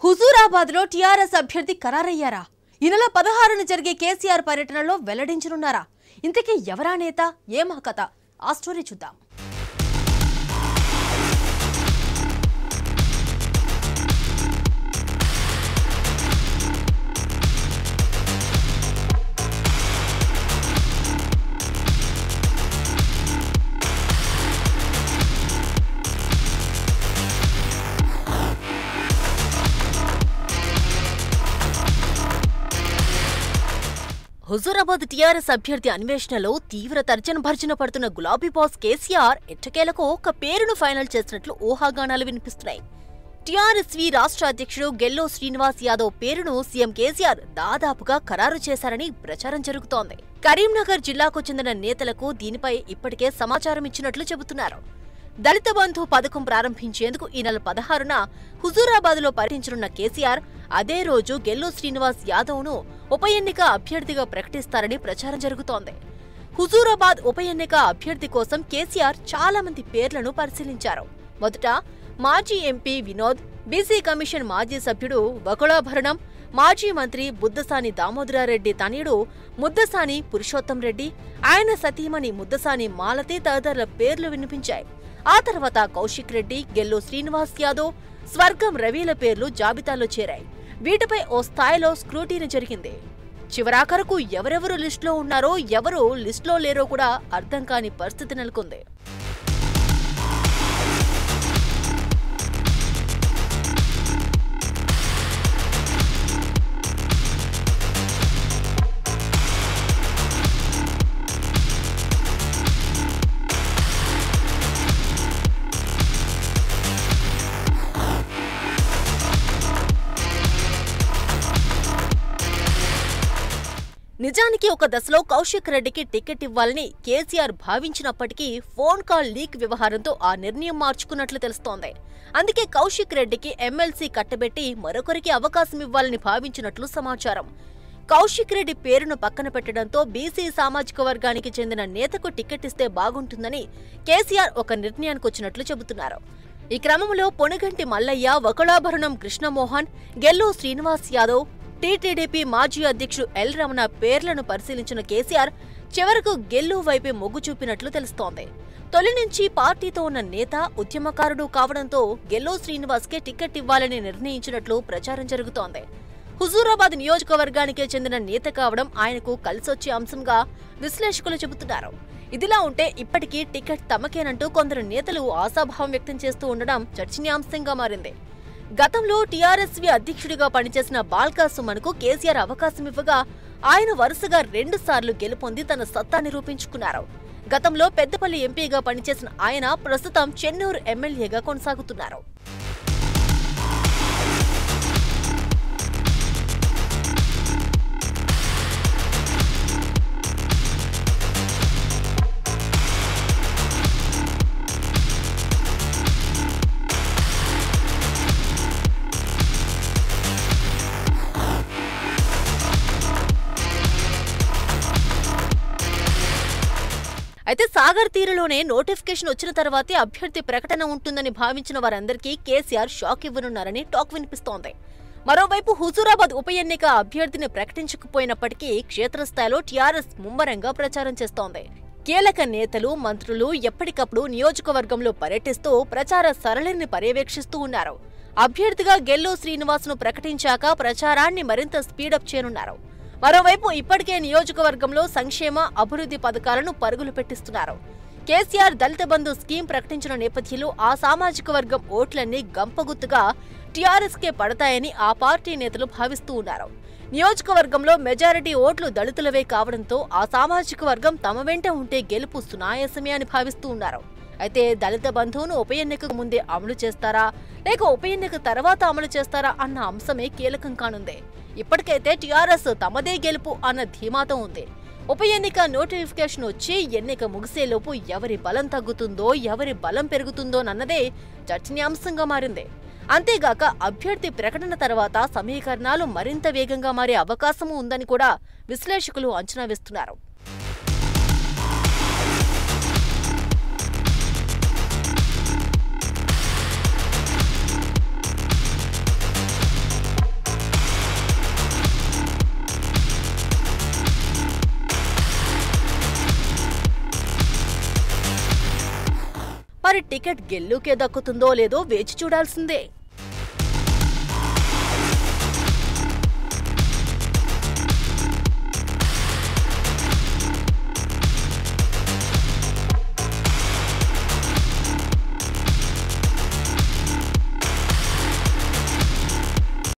హుజూరాబాద్ లో టీఆర్ఎస్ అభ్యర్థి ఖరారయ్యారా ఈ నెల పదహారున జరిగే కేసీఆర్ పర్యటనలో వెల్లడించనున్నారా ఇంతకీ ఎవరా నేత ఏమా కథ ఆ స్టోరీ చూద్దాం హుజూరాబాద్ టీఆర్ఎస్ అభ్యర్థి అన్వేషణలో తీవ్ర తర్జన భర్జన పడుతున్న గులాబీ బాస్ కేసీఆర్ ఎట్టకేలకు ఒక పేరును ఫైనల్ చేసినట్లు ఊహాగానాలు వినిపిస్తున్నాయి టీఆర్ఎస్వి రాష్ట్ర అధ్యక్షుడు గెల్లో శ్రీనివాస్ యాదవ్ పేరును సీఎం కేసీఆర్ దాదాపుగా ఖరారు చేశారని ప్రచారం జరుగుతోంది కరీంనగర్ జిల్లాకు చెందిన నేతలకు దీనిపై ఇప్పటికే సమాచారం ఇచ్చినట్లు చెబుతున్నారు దళిత బంధు పథకం ప్రారంభించేందుకు ఈ నెల పదహారున హుజూరాబాద్లో పర్యటించనున్న కేసీఆర్ అదే రోజు గెల్లు శ్రీనివాస్ యాదవ్ను ఉప ఎన్నిక అభ్యర్థిగా ప్రకటిస్తారని ప్రచారం జరుగుతోంది హుజూరాబాద్ ఉప ఎన్నిక అభ్యర్థి కోసం కేసీఆర్ చాలా మంది పేర్లను పరిశీలించారు మొదట మాజీ ఎంపీ వినోద్ బీసీ కమిషన్ మాజీ సభ్యుడు వకుళాభరణం మాజీ మంత్రి బుద్దసాని దామోదరారెడ్డి తనయుడు ముద్దసాని పురుషోత్తం రెడ్డి ఆయన సతీమణి ముద్దసాని మాలతి తదితరుల పేర్లు వినిపించాయి ఆ తర్వాత కౌశిక్ రెడ్డి గెల్లు శ్రీనివాస్ యాదవ్ స్వర్గం రవిల పేర్లు జాబితాలో చేరాయి వీటిపై ఓ స్థాయిలో స్క్రూటీని జరిగింది చివరాఖరకు ఎవరెవరు లిస్టులో ఉన్నారో ఎవరు లిస్టులో లేరో కూడా అర్థం కాని పరిస్థితి నెలకొంది నిజానికి ఒక దశలో కౌశిక్ రెడ్డికి టికెట్ ఇవ్వాలని కేసీఆర్ భావించినప్పటికీ ఫోన్ కాల్ లీక్ వ్యవహారంతో ఆ నిర్ణయం మార్చుకున్నట్లు తెలుస్తోంది అందుకే కౌశిక్ రెడ్డికి ఎమ్మెల్సీ కట్టబెట్టి మరొకరికి అవకాశం ఇవ్వాలని భావించినట్లు సమాచారం కౌశిక్ రెడ్డి పేరును పక్కన పెట్టడంతో బీసీ సామాజిక వర్గానికి చెందిన నేతకు టికెట్ ఇస్తే బాగుంటుందని కేసీఆర్ ఒక నిర్ణయానికి వచ్చినట్లు చెబుతున్నారు ఈ క్రమంలో పొనుగంటి మల్లయ్య వకుళాభరణం కృష్ణమోహన్ గెల్లు శ్రీనివాస్ యాదవ్ టీటీడీపీ మాజీ అధ్యక్షుడు ఎల్ రమణ పేర్లను పరిశీలించిన కేసీఆర్ చివరకు గెల్లు వైపే మొగ్గు చూపినట్లు తెలుస్తోంది తొలి నుంచి పార్టీతో ఉన్న నేత ఉద్యమకారుడు కావడంతో గెల్లో శ్రీనివాస్కే టికెట్ ఇవ్వాలని నిర్ణయించినట్లు ప్రచారం జరుగుతోంది హుజూరాబాద్ నియోజకవర్గానికే చెందిన నేత కావడం ఆయనకు కలిసొచ్చే అంశంగా విశ్లేషకులు చెబుతున్నారు ఇదిలా ఉంటే ఇప్పటికీ టికెట్ తమకేనంటూ కొందరు నేతలు ఆశాభావం వ్యక్తం చేస్తూ ఉండడం చర్చనీయాంశంగా మారింది గతంలో టీఆర్ఎస్వి అధ్యక్షుడిగా పనిచేసిన బాల్కా సుమన్కు కేసీఆర్ అవకాశం ఇవ్వగా ఆయన వరుసగా రెండు సార్లు గెలుపొంది తన సత్తా నిరూపించుకున్నారు గతంలో పెద్దపల్లి ఎంపీగా పనిచేసిన ఆయన ప్రస్తుతం చెన్నూరు ఎమ్మెల్యేగా కొనసాగుతున్నారు అయితే సాగర్ తీరులోనే నోటిఫికేషన్ వచ్చిన తర్వాతే అభ్యర్థి ప్రకటన ఉంటుందని భావించిన వారందరికీ కేసీఆర్ షాక్ ఇవ్వనున్నారని టాక్ వినిపిస్తోంది మరోవైపు హుజూరాబాద్ ఉప ఎన్నిక అభ్యర్థిని ప్రకటించకపోయినప్పటికీ క్షేత్రస్థాయిలో టీఆర్ఎస్ ముమ్మరంగా ప్రచారం చేస్తోంది కీలక నేతలు మంత్రులు ఎప్పటికప్పుడు నియోజకవర్గంలో పర్యటిస్తూ ప్రచార సరళిని పర్యవేక్షిస్తూ ఉన్నారు అభ్యర్థిగా గెల్లో శ్రీనివాస్ను ప్రకటించాక ప్రచారాన్ని మరింత స్పీడప్ చేయనున్నారు మరోవైపు ఇప్పటికే నియోజకవర్గంలో సంక్షేమ అభివృద్ధి పథకాలను పరుగులు పెట్టిస్తున్నారు కేసీఆర్ దళిత బంధు స్కీమ్ ప్రకటించిన నేపథ్యంలో ఆ సామాజిక వర్గం ఓట్లన్నీ గంపగుత్తుగా టీఆర్ఎస్కే పడతాయని ఆ పార్టీ నేతలు భావిస్తూ ఉన్నారు నియోజకవర్గంలో మెజారిటీ ఓట్లు దళితులవే కావడంతో ఆ సామాజిక వర్గం తమ వెంట ఉంటే గెలుపు సునాయాసమే అని భావిస్తూ ఉన్నారు అయితే దళిత బంధువును ఉప ఎన్నికకు ముందే అమలు చేస్తారా లేక ఉప ఎన్నిక తర్వాత అమలు చేస్తారా అన్న అంశమే కీలకం కానుంది ఇప్పటికైతే టీఆర్ఎస్ తమదే గెలుపు అన్న ధీమాతో ఉంది ఉప ఎన్నిక నోటిఫికేషన్ వచ్చి ఎన్నిక ముగిసేలోపు ఎవరి బలం తగ్గుతుందో ఎవరి బలం పెరుగుతుందోనన్నదే చర్చనీయాంశంగా మారింది అంతేగాక అభ్యర్థి ప్రకటన తర్వాత సమీకరణాలు మరింత వేగంగా మారే అవకాశము ఉందని కూడా విశ్లేషకులు అంచనా వేస్తున్నారు మరి టికెట్ గెల్లుకే దక్కుతుందో లేదో వేచి చూడాల్సిందే